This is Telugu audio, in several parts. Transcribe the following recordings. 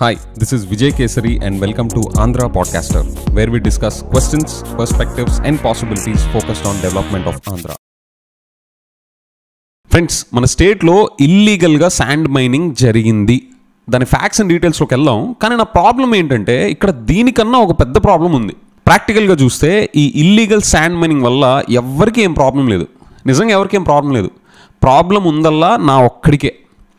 Hi, this is Vijay Kesari and welcome to Andhra Podcaster, where we discuss questions, perspectives, and possibilities focused on development of Andhra. Friends మన స్టేట్లో ఇల్లీగల్గా శాండ్ మైనింగ్ జరిగింది దాని ఫ్యాక్ట్స్ అండ్ డీటెయిల్స్లోకి వెళ్దాం కానీ నా ప్రాబ్లం ఏంటంటే ఇక్కడ దీనికన్నా ఒక పెద్ద ప్రాబ్లం ఉంది ప్రాక్టికల్గా చూస్తే ఈ ఇల్లీగల్ శాండ్ మైనింగ్ వల్ల ఎవ్వరికీ ఏం ప్రాబ్లం లేదు నిజంగా ఎవరికి ఏం ప్రాబ్లం లేదు ప్రాబ్లం ఉందల్లా నా ఒక్కడికే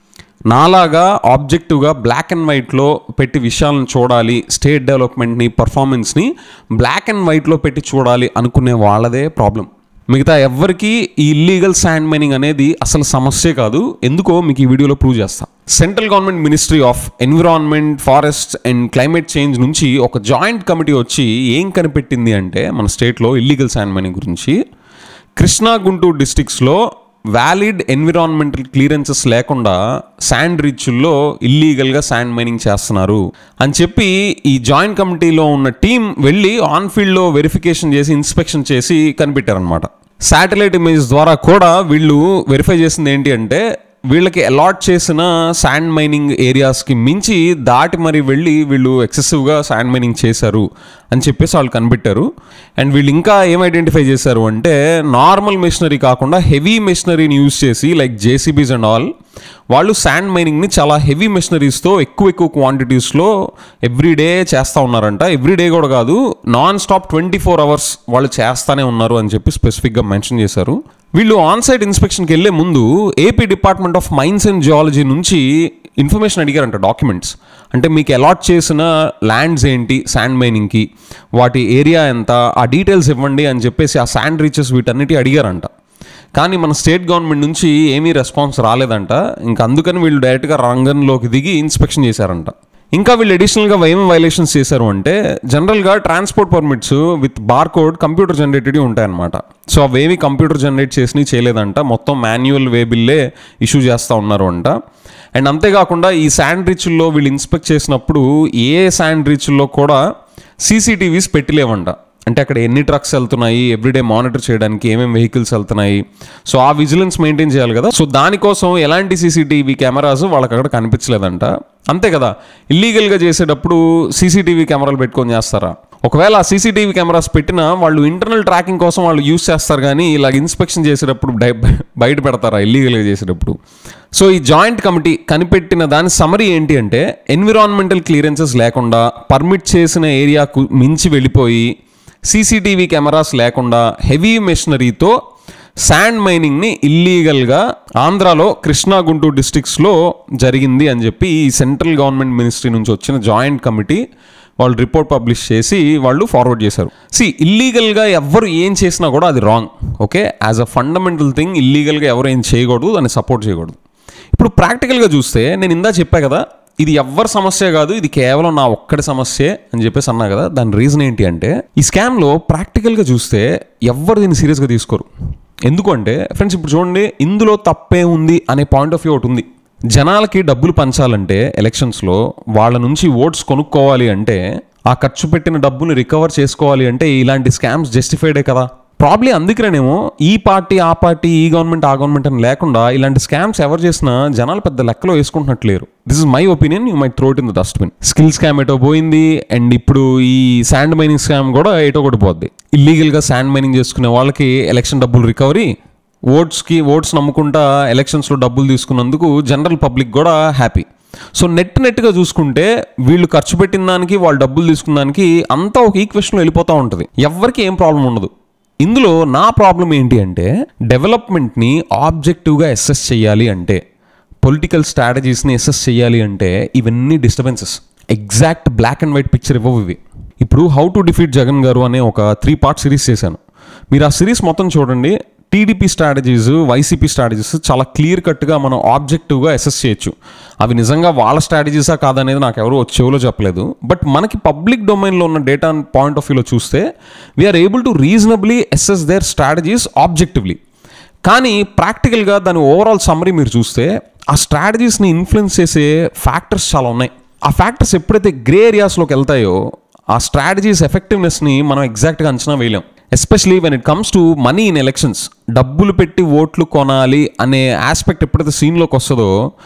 నాలాగా ఆబ్జెక్టివ్గా బ్లాక్ అండ్ వైట్లో పెట్టి విషయాలను చూడాలి స్టేట్ డెవలప్మెంట్ని పర్ఫార్మెన్స్ని బ్లాక్ అండ్ వైట్లో పెట్టి చూడాలి అనుకునే వాళ్ళదే ప్రాబ్లం మిగతా ఎవ్వరికి ఈ ఇల్లీగల్ శాండ్ మైనింగ్ అనేది అసలు సమస్యే కాదు ఎందుకో మీకు ఈ వీడియోలో ప్రూవ్ చేస్తా central government ministry of environment forest and climate change నుంచి ఒక జాయింట్ కమిటీ వచ్చి ఏం కనిపెట్టింది అంటే మన స్టేట్లో ఇల్లీగల్ శాండ్ మైనింగ్ గురించి కృష్ణా గుంటూరు డిస్టిక్స్లో వ్యాలిడ్ ఎన్విరాన్మెంటల్ క్లియరెన్సెస్ లేకుండా శాండ్ రిచ్ల్లో ఇల్లీగల్గా శాండ్ మైనింగ్ చేస్తున్నారు అని చెప్పి ఈ జాయింట్ కమిటీలో ఉన్న టీం వెళ్ళి ఆన్ ఫీల్డ్లో వెరిఫికేషన్ చేసి ఇన్స్పెక్షన్ చేసి కనిపెట్టారనమాట శాటిలైట్ ఇమేజ్ ద్వారా కూడా వీళ్ళు వెరిఫై చేసింది ఏంటి అంటే వీళ్ళకి అలాట్ చేసిన శాండ్ మైనింగ్ ఏరియాస్కి మించి దాటి మరి వెళ్ళి వీళ్ళు ఎక్సెసివ్గా శాండ్ మైనింగ్ చేశారు అని చెప్పేసి వాళ్ళు కనిపెట్టారు అండ్ వీళ్ళు ఇంకా ఏం ఐడెంటిఫై చేశారు అంటే నార్మల్ మెషినరీ కాకుండా హెవీ మెషినరీని యూజ్ చేసి లైక్ జేసీబీస్ అండ్ ఆల్ వాళ్ళు శాండ్ మైనింగ్ని చాలా హెవీ మెషినరీస్తో ఎక్కువ ఎక్కువ క్వాంటిటీస్లో ఎవ్రీడే చేస్తూ ఉన్నారంట ఎవ్రీడే కూడా కాదు non stop twenty four hours వాళ్ళు చేస్తానే ఉన్నారు అని చెప్పి స్పెసిఫిక్గా మెన్షన్ చేశారు వీళ్ళు ఆన్ సైట్ ఇన్స్పెక్షన్కి వెళ్ళే ముందు AP department of mines and geology నుంచి ఇన్ఫర్మేషన్ అడిగారంట డాక్యుమెంట్స్ అంటే మీకు అలాట్ చేసిన ల్యాండ్స్ ఏంటి శాండ్ మైనింగ్కి వాటి ఏరియా ఎంత ఆ డీటెయిల్స్ ఇవ్వండి అని చెప్పేసి ఆ శాండ్ రీచెస్ వీటన్నిటి అడిగారంట కానీ మన స్టేట్ గవర్నమెంట్ నుంచి ఏమీ రెస్పాన్స్ రాలేదంట ఇంకా అందుకని వీళ్ళు డైరెక్ట్గా రంగంలోకి దిగి ఇన్స్పెక్షన్ చేశారంట ఇంకా వీళ్ళు అడిషనల్గా ఏమేమి వైలేషన్స్ చేశారు అంటే జనరల్గా transport permits with bar code computer generated ఉంటాయన్నమాట సో అవేమి కంప్యూటర్ జనరేట్ చేసినవి చేయలేదంట మొత్తం మాన్యువల్ వే బిల్లే ఇష్యూ చేస్తూ ఉన్నారు అంట అండ్ అంతేకాకుండా ఈ శాండ్ రిచ్ల్లో వీళ్ళు ఇన్స్పెక్ట్ చేసినప్పుడు ఏ శాండ్ రిచ్ల్లో కూడా సీసీటీవీస్ పెట్టలేవంట అంటే అక్కడ ఎన్ని ట్రక్స్ వెళ్తున్నాయి ఎవ్రీడే మానిటర్ చేయడానికి ఏమేమి వెహికల్స్ వెళ్తున్నాయి సో ఆ విజిలెన్స్ మెయింటైన్ చేయాలి కదా సో దానికోసం ఎలాంటి సీసీటీవీ కెమెరాస్ వాళ్ళకి అక్కడ కనిపించలేదంట అంతే కదా ఇల్లీగల్గా చేసేటప్పుడు సీసీటీవీ కెమెరాలు పెట్టుకొని చేస్తారా ఒకవేళ ఆ సీసీటీవీ కెమెరాస్ పెట్టినా వాళ్ళు ఇంటర్నల్ ట్రాకింగ్ కోసం వాళ్ళు యూస్ చేస్తారు కానీ ఇలా ఇన్స్పెక్షన్ చేసేటప్పుడు డై- బయట పెడతారా ఇల్లీగల్గా చేసేటప్పుడు సో ఈ జాయింట్ కమిటీ కనిపెట్టిన దాని సమరీ ఏంటి అంటే ఎన్విరాన్మెంటల్ క్లియరెన్సెస్ లేకుండా పర్మిట్ చేసిన ఏరియాకు మించి వెళ్ళిపోయి సీసీటీవీ కెమెరాస్ లేకుండా హెవీ మెషినరీతో శాండ్ మైనింగ్ని ఇల్లీగల్గా ఆంధ్రాలో కృష్ణా గుంటూరు డిస్ట్రిక్ట్స్లో జరిగింది అని చెప్పి ఈ సెంట్రల్ గవర్నమెంట్ మినిస్ట్రీ నుంచి వచ్చిన జాయింట్ కమిటీ వాళ్ళు రిపోర్ట్ పబ్లిష్ చేసి వాళ్ళు ఫార్వర్డ్ చేశారు సి ఇల్లీగల్గా ఎవరు ఏం చేసినా కూడా అది wrong okay as a fundamental thing ఇల్లీగల్గా ఎవరు ఏం చేయకూడదు దాన్ని సపోర్ట్ చేయకూడదు ఇప్పుడు ప్రాక్టికల్గా చూస్తే నేను ఇందా చెప్పా కదా ఇది ఎవ్వరి సమస్య కాదు ఇది కేవలం నా ఒక్కడి సమస్యే అని చెప్పేసి అన్నా కదా దాని రీజన్ ఏంటి అంటే ఈ స్కామ్లో ప్రాక్టికల్గా చూస్తే ఎవ్వరు దీన్ని సీరియస్గా తీసుకోరు ఎందుకంటే ఫ్రెండ్స్ ఇప్పుడు చూడండి ఇందులో తప్పే ఉంది అనే పాయింట్ ఆఫ్ వ్యూ ఒకటి ఉంది జనాలకి డబ్బులు పంచాలంటే ఎలక్షన్స్లో వాళ్ళ నుంచి ఓట్స్ కొనుక్కోవాలి అంటే ఆ ఖర్చు పెట్టిన డబ్బుని రికవర్ చేసుకోవాలి అంటే ఇలాంటి స్కామ్స్ జస్టిఫైడే కదా ప్రాబ్లీ అందుకనేమో ఈ పార్టీ ఆ పార్టీ ఈ గవర్నమెంట్ ఆ గవర్నమెంట్ అని లేకుండా ఇలాంటి స్కామ్స్ ఎవరు చేసినా జనాలు పెద్ద లెక్కలో వేసుకుంటున్నట్లేరు this is my opinion you may throw it in the dustbin skill scam ఎటో పోయింది అండ్ ఇప్పుడు ఈ శాండ్ మైనింగ్ స్కామ్ కూడా ఎటో ఒకటి పోద్ది ఇల్లీగల్గా శాండ్ మైనింగ్ చేసుకునే వాళ్ళకి ఎలక్షన్ డబ్బులు రికవరీ ఓట్స్కి ఓట్స్ నమ్ముకుంటా ఎలక్షన్స్లో డబ్బులు తీసుకున్నందుకు జనరల్ పబ్లిక్ కూడా హ్యాపీ సో నెట్ నెట్గా చూసుకుంటే వీళ్ళు ఖర్చు పెట్టిన దానికి వాళ్ళు డబ్బులు తీసుకున్న దానికి అంతా ఒక ఈక్వేషన్లో వెళ్ళిపోతూ ఉంటుంది ఎవరికి ఏం ప్రాబ్లం ఉండదు ఇందులో నా ప్రాబ్లం ఏంటి అంటే డెవలప్మెంట్ని ఆబ్జెక్టివ్గా అసెస్ చేయాలి అంటే పొలిటికల్ స్ట్రాటజీస్ని అసెస్ చేయాలి అంటే ఇవన్నీ disturbances exact black and white picture ఇవ్వవు ఇవి ఇప్పుడు హౌ టు డిఫీట్ జగన్ గారు అనే ఒక త్రీ పార్ట్ సిరీస్ చేశాను మీరు ఆ సిరీస్ మొత్తం చూడండి టీడీపీ స్ట్రాటజీస్ వైసీపీ స్ట్రాటజీస్ చాలా క్లియర్ కట్గా మనం ఆబ్జెక్టివ్గా అసెస్ చేయొచ్చు అవి నిజంగా వాళ్ళ స్ట్రాటజీసా కాదనేది నాకు ఎవరు చెవులో చెప్పలేదు బట్ మనకి పబ్లిక్ డొమైన్లో ఉన్న డేటా పాయింట్ ఆఫ్ వ్యూలో చూస్తే we are able to reasonably assess their strategies objectively కానీ ప్రాక్టికల్గా దాని ఓవరాల్ సమ్మరీ మీరు చూస్తే ఆ స్ట్రాటజీస్ని ఇన్ఫ్లుయెన్స్ చేసే ఫ్యాక్టర్స్ చాలా ఉన్నాయి ఆ ఫ్యాక్టర్స్ ఎప్పుడైతే గ్రే ఏరియాస్లోకి వెళ్తాయో ఆ స్ట్రాటజీస్ ఎఫెక్టివ్నెస్ని మనం ఎగ్జాక్ట్గా అంచనా వేయలేం especially when it comes to money in elections డబ్బులు పెట్టి ఓట్లు కొనాలి అనే ఆస్పెక్ట్ ఎప్పుడైతే సీన్లోకి వస్తుందో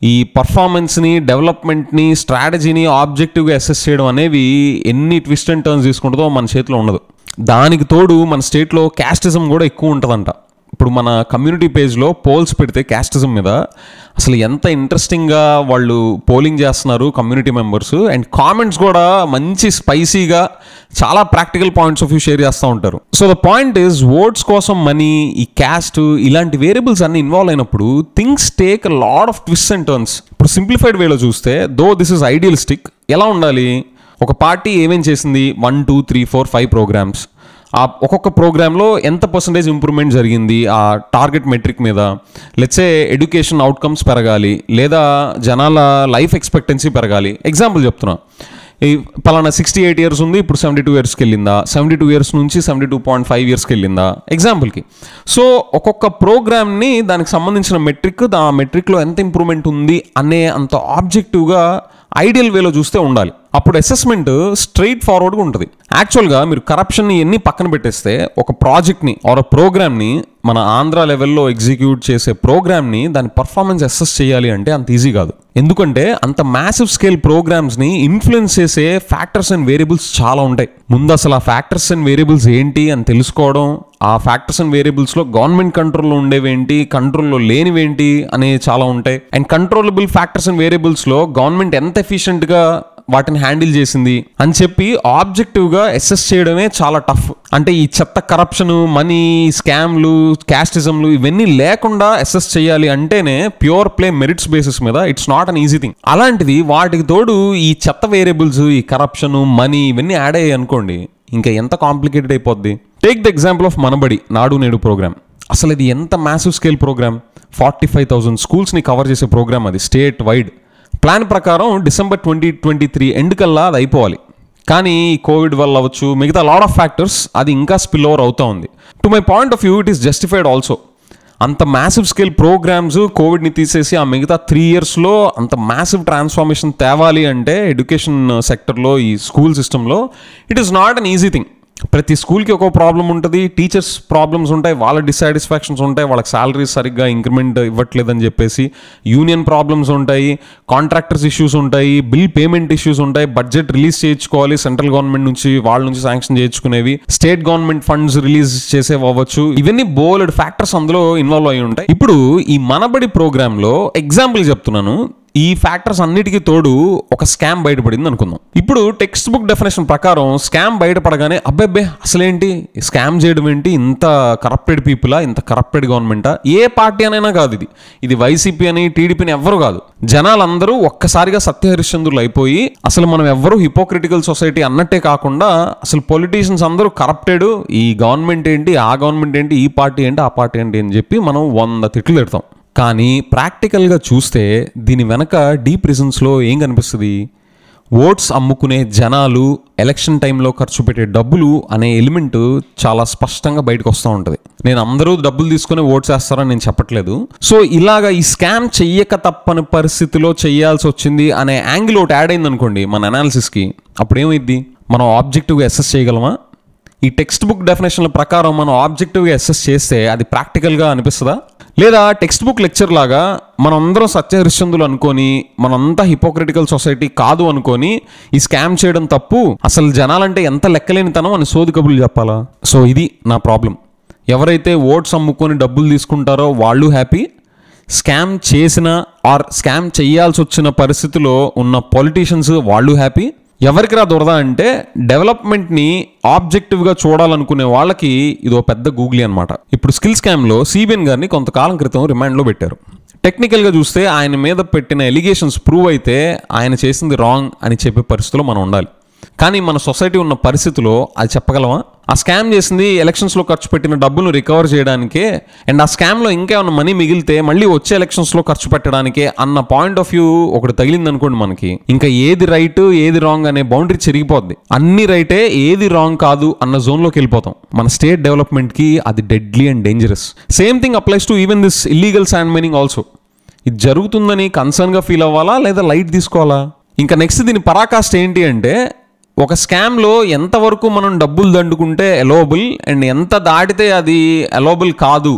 ఈ పర్ఫార్మెన్స్ని డెవలప్మెంట్ని స్ట్రాటజీని ఆబ్జెక్టివ్గా అసెస్ చేయడం అనేవి ఎన్ని ట్విస్ట్ అండ్ టర్న్స్ తీసుకుంటుందో మన చేతిలో ఉండదు దానికి తోడు మన స్టేట్లో క్యాస్టిజం కూడా ఎక్కువ ఉంటుందంట ఇప్పుడు మన కమ్యూనిటీ పేజ్లో పోల్స్ పెడితే క్యాస్టిజం మీద అసలు ఎంత ఇంట్రెస్టింగ్గా వాళ్ళు పోలింగ్ చేస్తున్నారు కమ్యూనిటీ మెంబర్స్ అండ్ కామెంట్స్ కూడా మంచి స్పైసీగా చాలా practical points of view share చేస్తూ ఉంటారు so the point is votes కోసం మనీ ఈ క్యాస్ట్ ఇలాంటి వేరియబుల్స్ అన్ని ఇన్వాల్వ్ అయినప్పుడు things take lot of twist and turns ఇప్పుడు సింప్లిఫైడ్ వేలో చూస్తే దో దిస్ ఇస్ ఐడియలిస్టిక్ ఎలా ఉండాలి ఒక పార్టీ ఏమేం చేసింది one two three four five programmes ఆ ఒక్కొక్క ప్రోగ్రాంలో ఎంత పర్సంటేజ్ ఇంప్రూవ్మెంట్ జరిగింది ఆ టార్గెట్ మెట్రిక్ మీద లెట్సే ఎడ్యుకేషన్ అవుట్కమ్స్ పెరగాలి లేదా జనాల లైఫ్ ఎక్స్పెక్టెన్సీ పెరగాలి ఎగ్జాంపుల్ చెప్తున్నా ఈ పలానా సిక్స్టీ ఎయిట్ ఇయర్స్ ఉంది ఇప్పుడు సెవెంటీ టూ ఇయర్స్కి వెళ్ళిందా సెవెంటీ టూ ఇయర్స్ నుంచి సెవెంటీ టూ పాయింట్ ఫైవ్ ఇయర్స్కి వెళ్ళిందా ఎగ్జాంపుల్కి సో ఒక్కొక్క ప్రోగ్రామ్ని దానికి సంబంధించిన మెట్రిక్ ఆ మెట్రిక్లో ఎంత ఇంప్రూవ్మెంట్ ఉంది అనే అంత ఆబ్జెక్టివ్గా ఐడియల్ వేలో చూస్తే ఉండాలి అప్పుడు అసెస్మెంట్ స్ట్రైట్ ఫార్వర్డ్గా ఉంటుంది యాక్చువల్గా మీరు కరప్షన్ ఎన్ని పక్కన పెట్టేస్తే ఒక ప్రాజెక్ట్ని ఆర్ ప్రోగ్రామ్ని మన ఆంధ్ర లెవెల్లో ఎగ్జిక్యూట్ చేసే ప్రోగ్రామ్ని దాని పర్ఫార్మెన్స్ అసెస్ చేయాలి అంటే అంత ఈజీ కాదు ఎందుకంటే అంత మ్యాసివ్ స్కేల్ ప్రోగ్రామ్స్ని ఇన్ఫ్లుయెన్స్ చేసే ఫ్యాక్టర్స్ అండ్ వేరియబుల్స్ చాలా ఉంటాయి ముందు అసలు ఆ ఫ్యాక్టర్స్ అండ్ వేరియబుల్స్ ఏంటి అని తెలుసుకోవడం ఆ ఫ్యాక్టర్స్ అండ్ వేరియబుల్స్లో గవర్నమెంట్ కంట్రోల్లో ఉండేవేంటి కంట్రోల్లో లేనివేంటి అనేవి చాలా ఉంటాయి అండ్ కంట్రోలబుల్ ఫ్యాక్టర్స్ అండ్ వేరియబుల్స్లో గవర్నమెంట్ ఎంత ఎఫిషియెంట్గా వాటిని హ్యాండిల్ చేసింది అని చెప్పి ఆబ్జెక్టివ్గా అసెస్ చేయడమే చాలా టఫ్ అంటే ఈ చెత్త కరప్షన్ మనీ స్కామ్లు క్యాస్టిజంలు ఇవన్నీ లేకుండా అసెస్ చేయాలి అంటేనే ప్యూర్ ప్లే మెరిట్స్ బేసిస్ మీద it's not an easy thing అలాంటిది వాటికి తోడు ఈ చెత్త వేరియబుల్స్ ఈ కరప్షన్ మనీ ఇవన్నీ యాడ్ అయ్యాయి అనుకోండి ఇంకా ఎంత కాంప్లికేటెడ్ అయిపోద్ది take the example of Manabadi Nadu Nedu program అసలు ఇది ఎంత massive scale program forty five thousand స్కూల్స్ని కవర్ చేసే ప్రోగ్రామ్ అది స్టేట్ వైడ్ ప్లాన్ ప్రకారం December twenty twenty three end కల్లా అది అయిపోవాలి కానీ ఈ కోవిడ్ వల్ల అవ్వచ్చు మిగతా లాడ్ ఆఫ్ ఫ్యాక్టర్స్ అది ఇంకా స్పిల్ ఓవర్ అవుతూ ఉంది to my point of view it is justified also అంత మ్యాసివ్ స్కేల్ ప్రోగ్రామ్స్ కోవిడ్ని తీసేసి ఆ మిగతా త్రీ ఇయర్స్లో అంత మ్యాసివ్ ట్రాన్స్ఫార్మేషన్ తేవాలి అంటే ఎడ్యుకేషన్ సెక్టర్లో ఈ స్కూల్ సిస్టంలో it is not an easy thing ప్రతి స్కూల్కి ఒక ప్రాబ్లం ఉంటుంది టీచర్స్ ప్రాబ్లమ్స్ ఉంటాయి వాళ్ళ డిసాటిస్ఫాక్షన్స్ ఉంటాయి వాళ్ళకి శాలరీస్ సరిగ్గా ఇంక్రిమెంట్ ఇవ్వట్లేదని చెప్పేసి యూనియన్ ప్రాబ్లమ్స్ ఉంటాయి కాంట్రాక్టర్స్ ఇష్యూస్ ఉంటాయి బిల్ పేమెంట్ ఇష్యూస్ ఉంటాయి బడ్జెట్ రిలీజ్ చేయించుకోవాలి సెంట్రల్ గవర్నమెంట్ నుంచి వాళ్ళ నుంచి శాంక్షన్ చేయించుకునేవి స్టేట్ గవర్నమెంట్ ఫండ్స్ రిలీజ్ చేసేవి అవ్వచ్చు ఇవన్నీ బోలెడ్ ఫ్యాక్టర్స్ అందులో ఇన్వాల్వ్ అయి ఉంటాయి ఇప్పుడు ఈ మనబడి ప్రోగ్రాంలో ఎగ్జాంపుల్ చెప్తున్నాను ఈ ఫ్యాక్టర్స్ అన్నిటికీ తోడు ఒక స్కామ్ బయటపడింది అనుకుందాం ఇప్పుడు టెక్స్ట్ బుక్ డెఫినేషన్ ప్రకారం స్కామ్ బయటపడగానే అబ్బెబ్బే అసలేంటి స్కామ్ చేయడం ఏంటి ఇంత కరప్టెడ్ పీపులా ఇంత కరప్టెడ్ గవర్నమెంటా ఏ పార్టీ అనైనా కాదు ఇది ఇది వైసీపీ అని టీడీపీని ఎవ్వరు కాదు జనాలందరూ ఒక్కసారిగా సత్యహరిశ్చంద్రులు అయిపోయి అసలు మనం ఎవ్వరూ హిపోక్రిటికల్ సొసైటీ అన్నట్టే కాకుండా అసలు పొలిటీషియన్స్ అందరూ కరప్టెడ్ ఈ గవర్నమెంట్ ఏంటి ఆ గవర్నమెంట్ ఏంటి ఈ పార్టీ ఏంటి ఆ పార్టీ ఏంటి అని చెప్పి మనం వంద తిట్లు పెడతాం కానీ ప్రాక్టికల్గా చూస్తే దీని వెనక డీప్ రీజన్స్లో ఏం కనిపిస్తుంది ఓట్స్ అమ్ముకునే జనాలు ఎలక్షన్ టైంలో ఖర్చు పెట్టే డబ్బులు అనే ఎలిమెంట్ చాలా స్పష్టంగా బయటకు వస్తూ ఉంటుంది నేను అందరూ డబ్బులు తీసుకుని ఓట్స్ వేస్తారని నేను చెప్పట్లేదు సో ఇలాగా ఈ స్కామ్ చెయ్యక తప్పని పరిస్థితిలో చేయాల్సి వచ్చింది అనే యాంగిల్ ఒకటి యాడ్ అయింది అనుకోండి మన అనాలిసిస్కి అప్పుడు ఏమైంది మనం ఆబ్జెక్టివ్గా అసెస్ చేయగలమా ఈ టెక్స్ట్ బుక్ డెఫినేషన్ల ప్రకారం మనం ఆబ్జెక్టివ్గా అసెస్ చేస్తే అది ప్రాక్టికల్గా అనిపిస్తుందా లేదా టెక్స్ట్ బుక్ లెక్చర్ లాగా మనందరం సత్యహరిశ్చందులు అనుకొని మనంతా హిపోక్రిటికల్ సొసైటీ కాదు అనుకొని ఈ స్కామ్ చేయడం తప్పు అసలు జనాలంటే ఎంత లెక్కలేనితనం అని సోది కబుర్లు చెప్పాలా సో ఇది నా ప్రాబ్లం ఎవరైతే ఓట్స్ అమ్ముకొని డబ్బులు తీసుకుంటారో వాళ్ళు హ్యాపీ స్కామ్ చేసిన ఆర్ స్కామ్ చేయాల్సి వచ్చిన పరిస్థితిలో ఉన్న పొలిటీషియన్స్ వాళ్ళు హ్యాపీ ఎవరికి రా దురద అంటే డెవలప్మెంట్ని ఆబ్జెక్టివ్గా చూడాలనుకునే వాళ్ళకి ఇది పెద్ద గూగులీ అనమాట ఇప్పుడు స్కిల్ స్కామ్లో సిబిఎన్ గారిని కొంతకాలం క్రితం రిమాండ్లో పెట్టారు టెక్నికల్గా చూస్తే ఆయన మీద పెట్టిన ఎలిగేషన్స్ ప్రూవ్ అయితే ఆయన చేసింది రాంగ్ అని చెప్పే పరిస్థితిలో మనం ఉండాలి కానీ మన సొసైటీ ఉన్న పరిస్థితిలో అది చెప్పగలమా ఆ స్కామ్ చేసింది ఎలక్షన్స్లో ఖర్చు పెట్టిన డబ్బును రికవర్ చేయడానికే అండ్ ఆ స్కామ్లో ఇంకేమైనా మనీ మిగిలితే మళ్ళీ వచ్చే ఎలక్షన్స్లో ఖర్చు పెట్టడానికే అన్న పాయింట్ ఆఫ్ వ్యూ ఒకటి తగిలింది అనుకోండి మనకి ఇంకా ఏది రైట్ ఏది రాంగ్ అనే బౌండరీ చెరిగిపోద్ది అన్ని రైటే ఏది రాంగ్ కాదు అన్న జోన్లోకి వెళ్ళిపోతాం మన స్టేట్ డెవలప్మెంట్కి అది deadly and dangerous same thing applies to even this illegal sand mining also ఇది జరుగుతుందని కన్సర్న్గా ఫీల్ అవ్వాలా లేదా లైట్ తీసుకోవాలా ఇంకా నెక్స్ట్ దీని పరాకాష్ట ఏంటి అంటే ఒక స్కామ్లో ఎంతవరకు మనం డబ్బులు దండుకుంటే అలోబుల్ అండ్ ఎంత దాటితే అది అలోబుల్ కాదు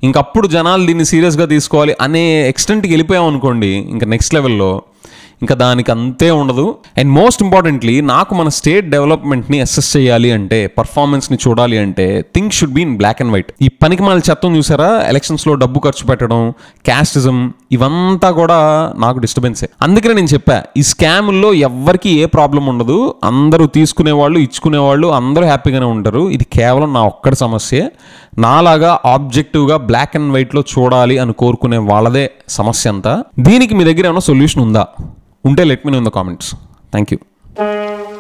ఇంకప్పుడు జనాలు దీన్ని సీరియస్గా తీసుకోవాలి అనే ఎక్స్టెంట్కి వెళ్ళిపోయాం అనుకోండి ఇంకా నెక్స్ట్ లెవెల్లో ఇంకా దానికి అంతే ఉండదు అండ్ మోస్ట్ ఇంపార్టెంట్లీ నాకు మన స్టేట్ డెవలప్మెంట్ని అసెస్ చేయాలి అంటే పర్ఫార్మెన్స్ని చూడాలి అంటే thing should be in black and white ఈ పనికి మాల చెత్తం చూసారా ఎలక్షన్స్లో డబ్బు ఖర్చు పెట్టడం క్యాస్టిజం ఇవంతా కూడా నాకు డిస్టర్బెన్సే అందుకనే నేను చెప్పా ఈ స్కాముల్లో ఎవ్వరికి ఏ ప్రాబ్లం ఉండదు అందరూ తీసుకునే వాళ్ళు ఇచ్చుకునే వాళ్ళు అందరూ హ్యాపీగానే ఉంటారు ఇది కేవలం నా ఒక్కడి సమస్యే నాలాగా ఆబ్జెక్టివ్గా బ్లాక్ అండ్ వైట్లో చూడాలి అని కోరుకునే వాళ్ళదే సమస్య అంతా దీనికి మీ దగ్గర ఏమైనా సొల్యూషన్ ఉందా ఉంటే let me in the comments thank you